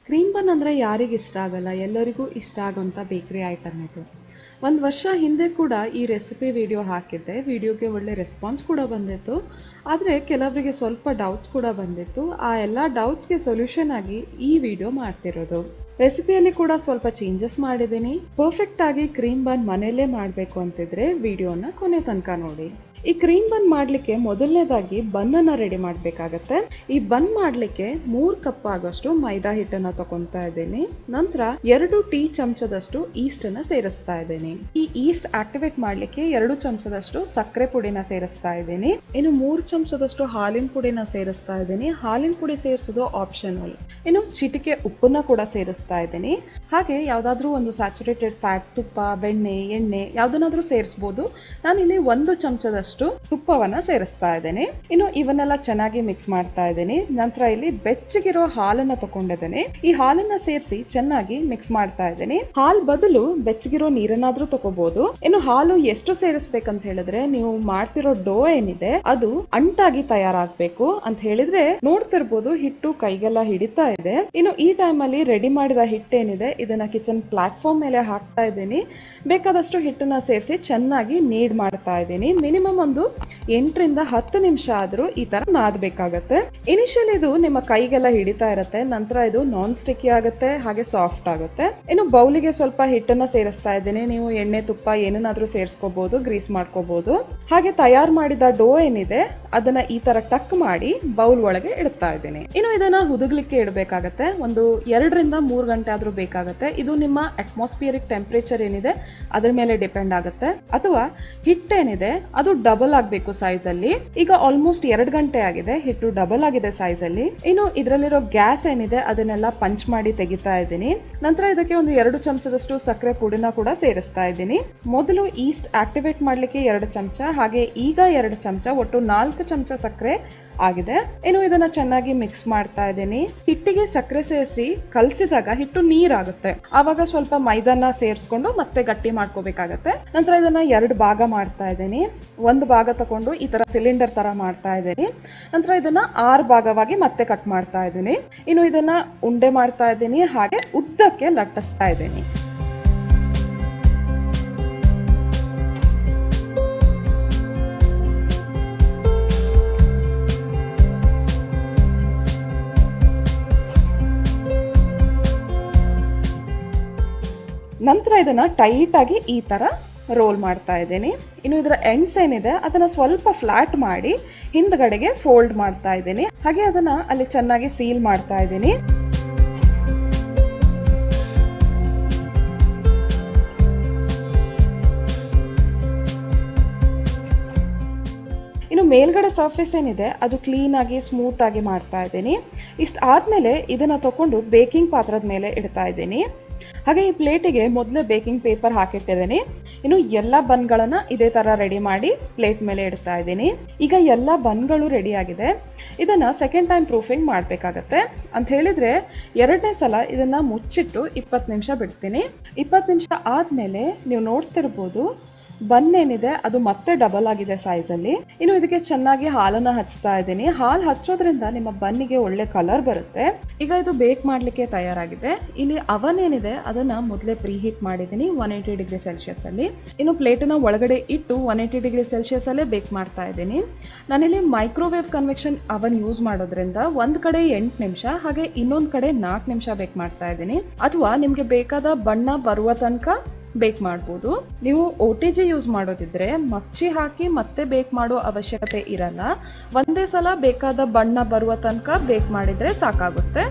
cream ಬನ್ ಅಂದರೆ ಯಾರಿಗೆ ಇಷ್ಟ ಆಗಲ್ಲ ಎಲ್ಲರಿಗೂ ಇಷ್ಟ ಆಗೋಂಥ ಬೇಕ್ರಿ ಐಟಮ್ ಇದು ಒಂದು ವರ್ಷ ಹಿಂದೆ ಕೂಡ ಈ ರೆಸಿಪಿ ವಿಡಿಯೋ ಹಾಕಿದ್ದೆ ವಿಡಿಯೋಗೆ ಒಳ್ಳೆ ರೆಸ್ಪಾನ್ಸ್ ಕೂಡ ಬಂದಿತ್ತು ಆದರೆ ಕೆಲವರಿಗೆ ಸ್ವಲ್ಪ ಡೌಟ್ಸ್ ಕೂಡ ಬಂದಿತ್ತು ಆ ಎಲ್ಲ ಡೌಟ್ಸ್ಗೆ ಸೊಲ್ಯೂಷನ್ ಆಗಿ ಈ ವಿಡಿಯೋ ಮಾಡ್ತಿರೋದು ರೆಸಿಪಿಯಲ್ಲಿ ಕೂಡ ಸ್ವಲ್ಪ ಚೇಂಜಸ್ ಮಾಡಿದ್ದೀನಿ ಪರ್ಫೆಕ್ಟ್ ಆಗಿ ಕ್ರೀಮ್ ಬನ್ ಮನೆಯಲ್ಲೇ ಮಾಡಬೇಕು ಅಂತಿದ್ರೆ ವಿಡಿಯೋನ ಕೊನೆ ತನಕ ನೋಡಿ ಈ ಕ್ರೀಮ್ ಬನ್ ಮಾಡಲಿಕ್ಕೆ ಮೊದಲನೇದಾಗಿ ಬನ್ನನ್ನು ರೆಡಿ ಮಾಡಬೇಕಾಗತ್ತೆ ಈ ಬನ್ ಮಾಡಲಿಕ್ಕೆ ಮೂರು ಕಪ್ ಆಗೋಷ್ಟು ಮೈದಾ ಹಿಟ್ಟನ್ನು ತಗೊತಾ ಇದ್ದೀನಿ ನಂತರ ಎರಡು ಟೀ ಚಮಚದಷ್ಟು ಈಸ್ಟನ್ನು ಸೇರಿಸ್ತಾ ಇದ್ದೀನಿ ಈ ಈಸ್ಟ್ ಆಕ್ಟಿವೇಟ್ ಮಾಡಲಿಕ್ಕೆ ಎರಡು ಚಮಚದಷ್ಟು ಸಕ್ಕರೆ ಪುಡಿನ ಸೇರಿಸ್ತಾ ಇದ್ದೀನಿ ಇನ್ನು ಮೂರು ಚಮಚದಷ್ಟು ಹಾಲಿನ ಪುಡಿನ ಸೇರಿಸ್ತಾ ಇದ್ದೀನಿ ಹಾಲಿನ ಪುಡಿ ಸೇರಿಸೋದು ಆಪ್ಷನಲ್ ಇನ್ನು ಚಿಟಿಕೆ ಉಪ್ಪನ್ನ ಕೂಡ ಸೇರಿಸ್ತಾ ಇದ್ದೀನಿ ಹಾಗೆ ಯಾವುದಾದ್ರೂ ಒಂದು ಸ್ಯಾಚುರೇಟೆಡ್ ಫ್ಯಾಟ್ ತುಪ್ಪ ಬೆಣ್ಣೆ ಎಣ್ಣೆ ಯಾವುದನ್ನಾದ್ರೂ ಸೇರಿಸ್ಬೋದು ನಾನಿಲ್ಲಿ ಒಂದು ಚಮಚದಷ್ಟು ತುಪ್ಪವನ್ನ ಸೇರಿಸ್ತಾ ಇದ್ದೇನೆ ಇನ್ನು ಇವನ್ನೆಲ್ಲ ಚೆನ್ನಾಗಿ ಮಿಕ್ಸ್ ಮಾಡ್ತಾ ಇದ್ದೀನಿ ನಂತರ ಇಲ್ಲಿ ಬೆಚ್ಚಗಿರೋ ಹಾಲನ್ನ ತಗೊಂಡಿದ್ದೇನೆ ಈ ಹಾಲನ್ನ ಸೇರಿಸಿ ಚೆನ್ನಾಗಿ ಮಿಕ್ಸ್ ಮಾಡ್ತಾ ಇದ್ದೀನಿ ಹಾಲ್ ಬದಲು ಬೆಚ್ಚಗಿರೋ ನೀರನ್ನಾದ್ರೂ ತಗೋಬಹುದು ಇನ್ನು ಹಾಲು ಎಷ್ಟು ಸೇರಿಸ್ಬೇಕಂತ ಹೇಳಿದ್ರೆ ನೀವು ಮಾಡ್ತಿರೋ ಡೋ ಏನಿದೆ ಅದು ಅಂಟಾಗಿ ತಯಾರಾಗ್ಬೇಕು ಅಂತ ಹೇಳಿದ್ರೆ ನೋಡ್ತಿರ್ಬೋದು ಹಿಟ್ಟು ಕೈಗೆಲ್ಲ ಹಿಡಿತಾ ಇದೆ ಇನ್ನು ಈ ಟೈಮ್ ಅಲ್ಲಿ ರೆಡಿ ಮಾಡಿದ ಹಿಟ್ಟೇನಿದೆ ಇದನ್ನ ಕಿಚನ್ ಪ್ಲಾಟ್ಫಾರ್ಮ್ ಮೇಲೆ ಹಾಕ್ತಾ ಇದ್ದೀನಿ ಬೇಕಾದಷ್ಟು ಹಿಟ್ಟನ್ನ ಸೇರಿಸಿ ಚೆನ್ನಾಗಿ ನೀಡ್ ಮಾಡ್ತಾ ಇದ್ದೀನಿ ಮಿನಿಮಮ್ ಒಂದು ಎಂಟರಿಂದ ಹತ್ತು ನಿಮಿಷ ಆದ್ರೂ ಈ ತರ ನಾದಬೇಕಾಗತ್ತೆ ಇನಿಷಿಯಲ್ ಇದು ನಿಮ್ಮ ಕೈಗೆಲ್ಲ ಹಿಡಿತಾ ಇರುತ್ತೆ ನಂತರ ಇದು ನಾನ್ ಸ್ಟಿಕ್ಕಿ ಆಗುತ್ತೆ ಹಾಗೆ ಸಾಫ್ಟ್ ಆಗುತ್ತೆ ಇನ್ನು ಬೌಲಿಗೆ ಸ್ವಲ್ಪ ಹಿಟ್ಟನ್ನ ಸೇರಿಸ್ತಾ ಇದ್ದೀನಿ ನೀವು ಎಣ್ಣೆ ತುಪ್ಪ ಏನನ್ನಾದ್ರೂ ಸೇರಿಸ್ಕೋಬಹುದು ಗ್ರೀಸ್ ಮಾಡ್ಕೋಬಹುದು ಹಾಗೆ ತಯಾರು ಮಾಡಿದ ಡೋ ಏನಿದೆ ಅದನ್ನ ಈ ತರ ಟಕ್ ಮಾಡಿ ಬೌಲ್ ಒಳಗೆ ಇಡ್ತಾ ಇದ್ದೀನಿ ಇನ್ನು ಇದನ್ನ ಹುದುಗ್ಲಿಕ್ಕೆ ಇಡಬೇಕಾಗತ್ತೆ ಒಂದು ಎರಡರಿಂದ ಮೂರು ಗಂಟೆ ಆದ್ರೂ ಬೇಕಾಗತ್ತೆ ಇದು ನಿಮ್ಮ ಅಟ್ಮಾಸ್ಫಿಯರಿಕ್ ಟೆಂಪರೇಚರ್ ಏನಿದೆ ಅದ್ರ ಮೇಲೆ ಡಿಪೆಂಡ್ ಆಗುತ್ತೆ ಅಥವಾ ಹಿಟ್ಟೇನಿದೆ ಅದು ಡಬಲ್ ಆಗಬೇಕು ಸೈಜ್ ಅಲ್ಲಿ ಈಗ ಆಲ್ಮೋಸ್ಟ್ ಎರಡು ಗಂಟೆ ಆಗಿದೆ ಹಿಟ್ಟು ಡಬಲ್ ಆಗಿದೆ ಸೈಜ್ ಅಲ್ಲಿ ಇನ್ನು ಇದರಲ್ಲಿರೋ ಗ್ಯಾಸ್ ಏನಿದೆ ಅದನ್ನೆಲ್ಲ ಪಂಚ್ ಮಾಡಿ ತೆಗಿತಾ ಇದ್ದೀನಿ ನಂತರ ಇದಕ್ಕೆ ಒಂದು ಎರಡು ಚಮಚದಷ್ಟು ಸಕ್ಕರೆ ಪುಡಿನ ಕೂಡ ಸೇರಿಸ್ತಾ ಇದ್ದೀನಿ ಮೊದಲು ಈಸ್ಟ್ ಆಕ್ಟಿವೇಟ್ ಮಾಡ್ಲಿಕ್ಕೆ ಎರಡು ಚಮಚ ಹಾಗೆ ಈಗ ಎರಡು ಚಮಚ ಒಟ್ಟು ನಾಲ್ಕು ಚಮಚ ಸಕ್ಕರೆ ಆಗಿದೆ ಇನ್ನು ಇದನ್ನ ಚೆನ್ನಾಗಿ ಮಿಕ್ಸ್ ಮಾಡ್ತಾ ಇದ್ದೀನಿ ಹಿಟ್ಟಿಗೆ ಸಕ್ಕರೆ ಸೇರಿಸಿ ಕಲಸಿದಾಗ ಹಿಟ್ಟು ನೀರಾಗುತ್ತೆ ಆವಾಗ ಸ್ವಲ್ಪ ಮೈದಾನ ಸೇರಿಸ್ಕೊಂಡು ಮತ್ತೆ ಗಟ್ಟಿ ಮಾಡ್ಕೋಬೇಕಾಗತ್ತೆ ನಂತರ ಇದನ್ನ ಎರಡು ಭಾಗ ಮಾಡ್ತಾ ಇದ್ದೀನಿ ಒಂದು ಭಾಗ ತಗೊಂಡು ಈ ತರ ಸಿಲಿಂಡರ್ ತರ ಮಾಡ್ತಾ ಇದ್ದೀನಿ ನಂತರ ಇದನ್ನ ಆರು ಭಾಗವಾಗಿ ಮತ್ತೆ ಕಟ್ ಮಾಡ್ತಾ ಇದ್ದೀನಿ ಇನ್ನು ಇದನ್ನ ಉಂಡೆ ಮಾಡ್ತಾ ಇದ್ದೀನಿ ಹಾಗೆ ಉದ್ದಕ್ಕೆ ಲಟ್ಟಿಸ್ತಾ ಇದ್ದೀನಿ ನಂತರ ಇದನ್ನ ಟೈಟ್ ಆಗಿ ಈ ತರ ರೋಲ್ ಮಾಡ್ತಾ ಇದ್ದೀನಿ ಇನ್ನು ಇದರ ಎಂಡ್ಸ್ ಏನಿದೆ ಅದನ್ನ ಸ್ವಲ್ಪ ಫ್ಲಾಟ್ ಮಾಡಿ ಹಿಂದ್ಗಡೆಗೆ ಫೋಲ್ಡ್ ಮಾಡ್ತಾ ಇದ್ದೀನಿ ಹಾಗೆ ಅದನ್ನ ಅಲ್ಲಿ ಚೆನ್ನಾಗಿ ಸೀಲ್ ಮಾಡ್ತಾ ಇದ್ದೀನಿ ಇನ್ನು ಮೇಲ್ಗಡೆ ಸರ್ಫೇಸ್ ಏನಿದೆ ಅದು ಕ್ಲೀನ್ ಆಗಿ ಸ್ಮೂತ್ ಆಗಿ ಮಾಡ್ತಾ ಇದ್ದೀನಿ ಇಷ್ಟ ಆದ್ಮೇಲೆ ಇದನ್ನ ತಕೊಂಡು ಬೇಕಿಂಗ್ ಪಾತ್ರದ ಮೇಲೆ ಇಡ್ತಾ ಇದ್ದೀನಿ ಹಾಗೆ ಈ ಪ್ಲೇಟಿಗೆ ಮೊದಲೇ ಬೇಕಿಂಗ್ ಪೇಪರ್ ಹಾಕಿಟ್ಟಿದ್ದೀನಿ ಇನ್ನು ಎಲ್ಲ ಬನ್ಗಳನ್ನು ಇದೇ ಥರ ರೆಡಿ ಮಾಡಿ ಪ್ಲೇಟ್ ಮೇಲೆ ಇಡ್ತಾ ಇದ್ದೀನಿ ಈಗ ಎಲ್ಲ ಬನ್ಗಳು ರೆಡಿ ಆಗಿದೆ ಇದನ್ನು ಸೆಕೆಂಡ್ ಟೈಮ್ ಪ್ರೂಫಿಂಗ್ ಮಾಡಬೇಕಾಗತ್ತೆ ಅಂತ ಹೇಳಿದರೆ ಎರಡನೇ ಸಲ ಇದನ್ನು ಮುಚ್ಚಿಟ್ಟು ಇಪ್ಪತ್ತು ನಿಮಿಷ ಬಿಡ್ತೀನಿ ಇಪ್ಪತ್ತು ನಿಮಿಷ ಆದಮೇಲೆ ನೀವು ನೋಡ್ತಿರ್ಬೋದು ಬನ್ ಏನಿದೆ ಅದು ಮತ್ತೆ ಡಬಲ್ ಆಗಿದೆ ಸೈಜಲ್ಲಿ ಇನ್ನು ಇದಕ್ಕೆ ಚೆನ್ನಾಗಿ ಹಾಲನ್ನ ಹಚ್ತಾ ಇದ್ದೀನಿ ಹಾಲು ಹಚ್ಚೋದ್ರಿಂದ ನಿಮ್ಮ ಬನ್ನಿಗೆ ಒಳ್ಳೆ ಕಲರ್ ಬರುತ್ತೆ ಈಗ ಇದು ಬೇಕ್ ಮಾಡಲಿಕ್ಕೆ ತಯಾರಾಗಿದೆ ಇಲ್ಲಿ ಅವನ್ ಏನಿದೆ ಅದನ್ನ ಮೊದಲೇ ಪ್ರೀ ಹೀಟ್ ಮಾಡಿದ್ದೀನಿ ಒನ್ ಏಯ್ಟಿ ಡಿಗ್ರಿ ಸೆಲ್ಸಿಯಸ್ ಅಲ್ಲಿ ಇನ್ನು ಪ್ಲೇಟನ್ನ ಒಳಗಡೆ ಇಟ್ಟು ಒನ್ ಏಯ್ಟಿ ಡಿಗ್ರಿ ಸೆಲ್ಸಿಯಸ್ ಅಲ್ಲೇ ಬೇಕ್ ಮಾಡ್ತಾ ಇದ್ದೀನಿ ನಾನಿಲ್ಲಿ ಮೈಕ್ರೋವೇವ್ ಕನ್ವೆಕ್ಷನ್ ಅವನ್ ಯೂಸ್ ಮಾಡೋದ್ರಿಂದ ಒಂದ್ ಕಡೆ ಎಂಟು ನಿಮಿಷ ಹಾಗೆ ಇನ್ನೊಂದ್ ಕಡೆ ನಾಲ್ಕು ನಿಮಿಷ ಬೇಕ್ ಮಾಡ್ತಾ ಇದ್ದೀನಿ ಅಥವಾ ನಿಮ್ಗೆ ಬೇಕಾದ ಬಣ್ಣ ಬರುವ ತನಕ ಬೇಕ್ ಮಾಡ್ಬೋದು ನೀವು ಒ ಟಿ ಜಿ ಯೂಸ್ ಮಾಡೋದಿದ್ರೆ ಮಚ್ಚಿ ಹಾಕಿ ಮತ್ತೆ ಬೇಕ್ ಮಾಡೋ ಅವಶ್ಯಕತೆ ಇರಲ್ಲ ಒಂದೇ ಸಲ ಬೇಕಾದ ಬಣ್ಣ ಬರುವ ತನಕ ಬೇಕ್ ಮಾಡಿದ್ರೆ ಸಾಕಾಗುತ್ತೆ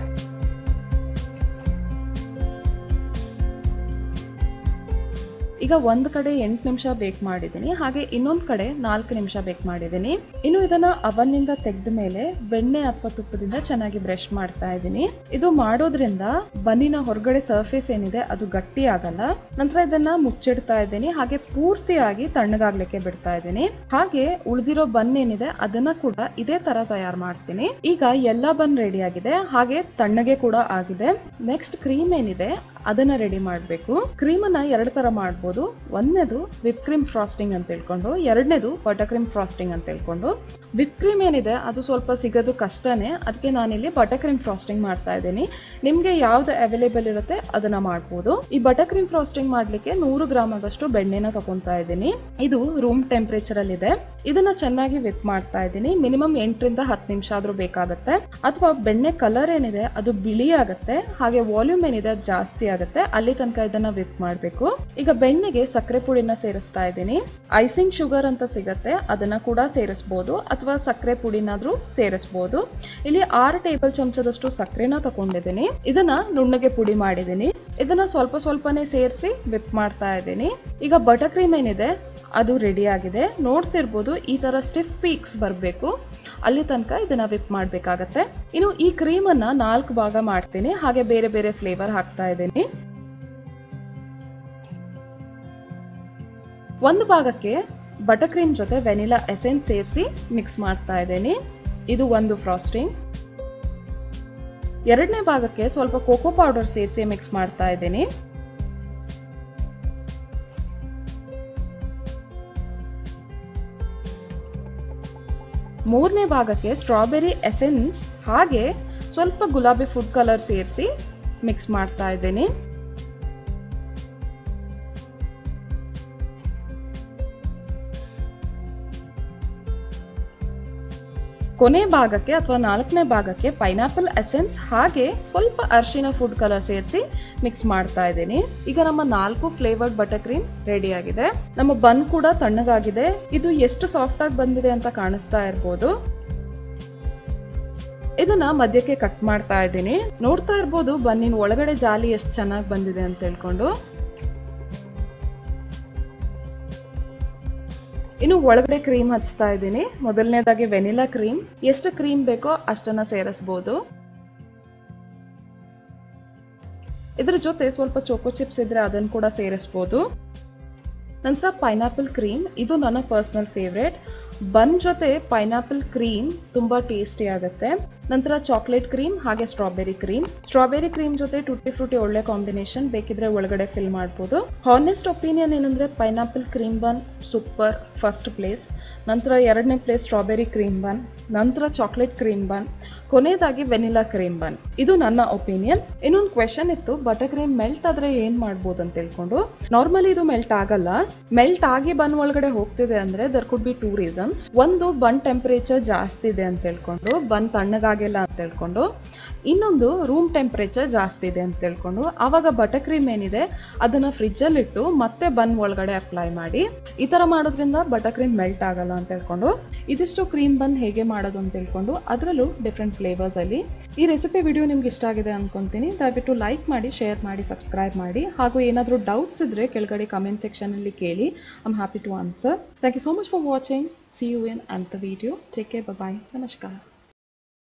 ಈಗ ಒಂದು ಕಡೆ ಎಂಟು ನಿಮಿಷ ಬೇಕ್ ಮಾಡಿದ್ದೀನಿ ಹಾಗೆ ಇನ್ನೊಂದು ಕಡೆ ನಾಲ್ಕು ನಿಮಿಷ ಬೇಕ್ ಮಾಡಿದ್ದೀನಿ ಇನ್ನು ಇದನ್ನ ಅವನ್ನಿಂದ ತೆಗೆದ ಮೇಲೆ ಬೆಣ್ಣೆ ಅಥವಾ ತುಪ್ಪದಿಂದ ಚೆನ್ನಾಗಿ ಬ್ರಷ್ ಮಾಡ್ತಾ ಇದ್ದೀನಿ ಇದು ಮಾಡೋದ್ರಿಂದ ಬನ್ನಿನ ಹೊರಗಡೆ ಸರ್ಫೇಸ್ ಏನಿದೆ ಅದು ಗಟ್ಟಿ ಆಗಲ್ಲ ನಂತರ ಇದನ್ನ ಮುಚ್ಚಿಡ್ತಾ ಇದ್ದೀನಿ ಹಾಗೆ ಪೂರ್ತಿಯಾಗಿ ತಣ್ಣಗಾಗ್ಲಿಕ್ಕೆ ಬಿಡ್ತಾ ಇದ್ದೀನಿ ಹಾಗೆ ಉಳಿದಿರೋ ಬನ್ ಏನಿದೆ ಅದನ್ನ ಕೂಡ ಇದೇ ತರ ತಯಾರು ಮಾಡ್ತೀನಿ ಈಗ ಎಲ್ಲ ಬನ್ ರೆಡಿ ಆಗಿದೆ ಹಾಗೆ ತಣ್ಣಗೆ ಕೂಡ ಆಗಿದೆ ನೆಕ್ಸ್ಟ್ ಕ್ರೀಮ್ ಏನಿದೆ ಅದನ್ನ ರೆಡಿ ಮಾಡಬೇಕು ಕ್ರೀಮನ್ನ ಎರಡು ತರ ಮಾಡ್ಬೋದು ಒಂದನೇದು ವಿಪ್ ಕ್ರೀಮ್ ಫ್ರಾಸ್ಟಿಂಗ್ ಅಂತ ಹೇಳ್ಕೊಂಡು ಎರಡನೇದು ಬಟರ್ ಕ್ರೀಮ್ ಫ್ರಾಸ್ಟಿಂಗ್ ಅಂತ ಹೇಳ್ಕೊಂಡು ವಿಪ್ ಕ್ರೀಮ್ ಏನಿದೆ ಅದು ಸ್ವಲ್ಪ ಸಿಗೋದು ಕಷ್ಟನೇ ಅದಕ್ಕೆ ನಾನಿಲ್ಲಿ ಬಟರ್ ಕ್ರೀಮ್ ಫ್ರಾಸ್ಟಿಂಗ್ ಮಾಡ್ತಾ ಇದ್ದೀನಿ ನಿಮಗೆ ಯಾವ್ದು ಅವೈಲೇಬಲ್ ಇರುತ್ತೆ ಅದನ್ನ ಮಾಡ್ಬೋದು ಈ ಬಟರ್ ಕ್ರೀಮ್ ಫ್ರಾಸ್ಟಿಂಗ್ ಮಾಡ್ಲಿಕ್ಕೆ ನೂರು ಗ್ರಾಮ್ ಆಗಷ್ಟು ಬೆಣ್ಣೆನ ತಗೊಂತಾ ಇದ್ದೀನಿ ಇದು ರೂಮ್ ಟೆಂಪರೇಚರ್ ಅಲ್ಲಿ ಇದೆ ಇದನ್ನ ಚೆನ್ನಾಗಿ ವಿಪ್ ಮಾಡ್ತಾ ಇದ್ದೀನಿ ಮಿನಿಮಮ್ ಎಂಟರಿಂದ ಹತ್ತು ನಿಮಿಷ ಆದ್ರೂ ಬೇಕಾಗುತ್ತೆ ಅಥವಾ ಬೆಣ್ಣೆ ಕಲರ್ ಏನಿದೆ ಅದು ಬಿಳಿ ಆಗುತ್ತೆ ಹಾಗೆ ವಾಲ್ಯೂಮ್ ಏನಿದೆ ಅದು ಜಾಸ್ತಿ ಆಗುತ್ತೆ ಅಲ್ಲಿ ತನಕ ಇದನ್ನ ವಿಪ್ ಮಾಡಬೇಕು ಈಗ ಬೆಣ್ಣೆಗೆ ಸಕ್ಕರೆ ಪುಡಿನ ಸೇರಿಸ್ತಾ ಇದ್ದೀನಿ ಐಸಿಂಗ್ ಶುಗರ್ ಅಂತ ಸಿಗತ್ತೆ ಅದನ್ನ ಕೂಡ ಸೇರಿಸಬಹುದು ಅಥವಾ ಸಕ್ಕರೆ ಪುಡಿನಾದ್ರೂ ಸೇರಿಸಬಹುದು ಇಲ್ಲಿ ಆರು ಟೇಬಲ್ ಚಮಚದಷ್ಟು ಸಕ್ಕರೆನ ತಗೊಂಡಿದ್ದೀನಿ ಇದನ್ನ ನುಣ್ಣಗೆ ಪುಡಿ ಮಾಡಿದ್ದೀನಿ ಇದನ್ನ ಸ್ವಲ್ಪ ಸ್ವಲ್ಪನೇ ಸೇರಿಸಿ ವಿಪ್ ಮಾಡ್ತಾ ಇದ್ದೀನಿ ಈಗ ಬಟರ್ ಕ್ರೀಮ್ ಏನಿದೆ ಅದು ರೆಡಿ ಆಗಿದೆ ನೋಡ್ತಿರ್ಬೋದು ಈ ತರ ಸ್ಟಿಫ್ ಪೀಕ್ಸ್ ಬರಬೇಕು ಅಲ್ಲಿ ತನಕ ಇದನ್ನ ವಿಪ್ ಮಾಡಬೇಕಾಗತ್ತೆ ಇನ್ನು ಈ ಕ್ರೀಮನ್ನ ನಾಲ್ಕು ಭಾಗ ಮಾಡ್ತೀನಿ ಹಾಗೆ ಬೇರೆ ಬೇರೆ ಫ್ಲೇವರ್ ಹಾಕ್ತಾ ಇದ್ದೀನಿ ಒಂದು ಭಾಗಕ್ಕೆ ಬಟರ್ ಕ್ರೀಮ್ ಜೊತೆ ವೆನಿಲಾ ಎಸೆನ್ಸ್ ಸೇರಿಸಿ ಮಿಕ್ಸ್ ಮಾಡ್ತಾ ಇದ್ದೀನಿ ಇದು ಒಂದು ಫ್ರಾಸ್ಟಿಂಗ್ ಎರಡನೇ ಭಾಗಕ್ಕೆ ಸ್ವಲ್ಪ ಕೋಕೋ ಪೌಡರ್ ಸೇರಿಸಿ ಮಿಕ್ಸ್ ಮಾಡ್ತಾ ಇದ್ದೀನಿ ಮೂರನೇ ಭಾಗಕ್ಕೆ ಸ್ಟ್ರಾಬೆರಿ ಎಸೆನ್ಸ್ ಹಾಗೆ ಸ್ವಲ್ಪ ಗುಲಾಬಿ ಫುಡ್ ಕಲರ್ ಸೇರಿಸಿ ಮಿಕ್ಸ್ ಮಾಡ್ತಾ ಇದ್ದೀನಿ ಕೊನೆ ಭಾಗಕ್ಕೆ ಅಥವಾ ನಾಲ್ಕನೇ ಭಾಗಕ್ಕೆ ಪೈನಾಪಲ್ ಎಸೆನ್ಸ್ ಹಾಗೆ ಸ್ವಲ್ಪ ಅರಿಶಿನ ಫುಡ್ ಕಲರ್ ಸೇರಿಸಿ ಮಿಕ್ಸ್ ಮಾಡ್ತಾ ಇದ್ದೀನಿ ಈಗ ನಮ್ಮ ನಾಲ್ಕು ಫ್ಲೇವರ್ಡ್ ಬಟರ್ ಕ್ರೀಮ್ ರೆಡಿ ಆಗಿದೆ ನಮ್ಮ ಬನ್ ಕೂಡ ತಣ್ಣಗಾಗಿದೆ ಇದು ಎಷ್ಟು ಸಾಫ್ಟ್ ಆಗಿ ಬಂದಿದೆ ಅಂತ ಕಾಣಿಸ್ತಾ ಇರ್ಬೋದು ಇದನ್ನ ಮಧ್ಯಕ್ಕೆ ಕಟ್ ಮಾಡ್ತಾ ಇದ್ದೀನಿ ನೋಡ್ತಾ ಇರ್ಬೋದು ಬನ್ನಿನ ಒಳಗಡೆ ಜಾಲಿ ಎಷ್ಟು ಚೆನ್ನಾಗಿ ಬಂದಿದೆ ಅಂತ ಹೇಳ್ಕೊಂಡು ಇನ್ನು ಒಳಗಡೆ ಕ್ರೀಮ್ ಹಚ್ತಾ ಇದ್ದೀನಿ ಮೊದಲನೇದಾಗಿ ವೆನಿಲಾ ಕ್ರೀಮ್ ಎಷ್ಟು ಕ್ರೀಮ್ ಬೇಕೋ ಅಷ್ಟನ್ನ ಸೇರಿಸ್ಬೋದು ಇದ್ರ ಜೊತೆ ಸ್ವಲ್ಪ ಚೋಕೋ ಚಿಪ್ಸ್ ಇದ್ರೆ ಅದನ್ನು ಕೂಡ ಸೇರಿಸ್ಬೋದು ನಂತರ ಪೈನಾಪಲ್ ಕ್ರೀಮ್ ಇದು ನನ್ನ ಪರ್ಸ್ನಲ್ ಫೇವ್ರೇಟ್ ಬನ್ ಜೊತೆ ಪೈನಾಪಲ್ ಕ್ರೀಮ್ ತುಂಬಾ ಟೇಸ್ಟಿ ಆಗುತ್ತೆ ನಂತರ ಚಾಕ್ಲೇಟ್ ಕ್ರೀಮ್ ಹಾಗೆ ಸ್ಟ್ರಾಬೆರಿ ಕ್ರೀಮ್ ಸ್ಟ್ರಾಬೆರಿ ಕ್ರೀಮ್ ಜೊತೆ ಟುಟ್ಟಿ ಫ್ರೂಟಿ ಒಳ್ಳೆ ಕಾಂಬಿನೇಷನ್ ಬೇಕಿದ್ರೆ ಒಳಗಡೆ ಫಿಲ್ ಮಾಡ್ಬೋದು ಹಾನೆಸ್ಟ್ ಒಪಿನಿಯನ್ ಏನಂದ್ರೆ pineapple cream bun super first place ನಂತರ ಎರಡನೇ ಪ್ಲೇಸ್ ಸ್ಟ್ರಾಬೆರಿ ಕ್ರೀಮ್ ಬನ್ ನಂತರ ಚಾಕ್ಲೇಟ್ ಕ್ರೀಮ್ ಬನ್ ಕೊನೆಯದಾಗಿ ವೆನಿಲಾ ಕ್ರೀಮ್ ಬನ್ ಇದು ನನ್ನ ಒಪಿನಿಯನ್ ಇನ್ನೊಂದು ಕ್ವೆಶನ್ ಇತ್ತು ಬಟರ್ ಕ್ರೀಮ್ ಮೆಲ್ಟ್ ಆದ್ರೆ ಏನ್ ಮಾಡ್ಬೋದು ಅಂತ ತಿಳ್ಕೊಂಡು ನಾರ್ಮಲಿ ಇದು ಮೆಲ್ಟ್ ಆಗಲ್ಲ ಮೆಲ್ಟ್ ಆಗಿ ಬನ್ ಒಳಗಡೆ ಹೋಗ್ತಿದೆ ಅಂದ್ರೆ there could be two reasons ಒಂದು ಬನ್ ಟೆಂಪರೇಚರ್ ಜಾಸ್ತಿ ಇದೆ ಅಂತ ಹೇಳ್ಕೊಂಡು ಬನ್ ತಣ್ಣಗಾಗಿಲ್ಲ ಅಂತ ಹೇಳ್ಕೊಂಡು ಇನ್ನೊಂದು ರೂಮ್ ಟೆಂಪರೇಚರ್ ಜಾಸ್ತಿ ಇದೆ ಅಂತ ಹೇಳ್ಕೊಂಡು ಆವಾಗ ಬಟರ್ ಕ್ರೀಮ್ ಏನಿದೆ ಅದನ್ನ ಫ್ರಿಜ್ಜಲ್ಲಿ ಇಟ್ಟು ಮತ್ತೆ ಬನ್ ಒಳಗಡೆ ಅಪ್ಲೈ ಮಾಡಿ ಈ ತರ ಮಾಡೋದ್ರಿಂದ ಬಟರ್ ಕ್ರೀಮ್ ಮೆಲ್ಟ್ ಆಗಲ್ಲ ಅಂತ ಹೇಳ್ಕೊಂಡು ಇದಿಷ್ಟು ಕ್ರೀಮ್ ಬನ್ ಹೇಗೆ ಮಾಡೋದು ಅಂತ ಹೇಳ್ಕೊಂಡು ಅದರಲ್ಲೂ ಡಿಫ್ರೆಂಟ್ ಫ್ಲೇವರ್ಸ್ ಅಲ್ಲಿ ಈ ರೆಸಿಪಿ ವಿಡಿಯೋ ನಿಮ್ಗೆ ಇಷ್ಟ ಆಗಿದೆ ಅನ್ಕೊಂತೀನಿ ದಯವಿಟ್ಟು ಲೈಕ್ ಮಾಡಿ ಶೇರ್ ಮಾಡಿ ಸಬ್ಸ್ಕ್ರೈಬ್ ಮಾಡಿ ಹಾಗೂ ಏನಾದರೂ ಡೌಟ್ಸ್ ಇದ್ರೆ ಕೆಳಗಡೆ ಕಮೆಂಟ್ ಸೆಕ್ಷನ್ ಅಲ್ಲಿ ಕೇಳಿ I'm happy to answer thank you so much for watching see you in ಅಂತ್ ವಿಡಿಯೋ ಟೇಕ್ ಕೇರ್ ಬಾಯ್ ನಮಸ್ಕಾರ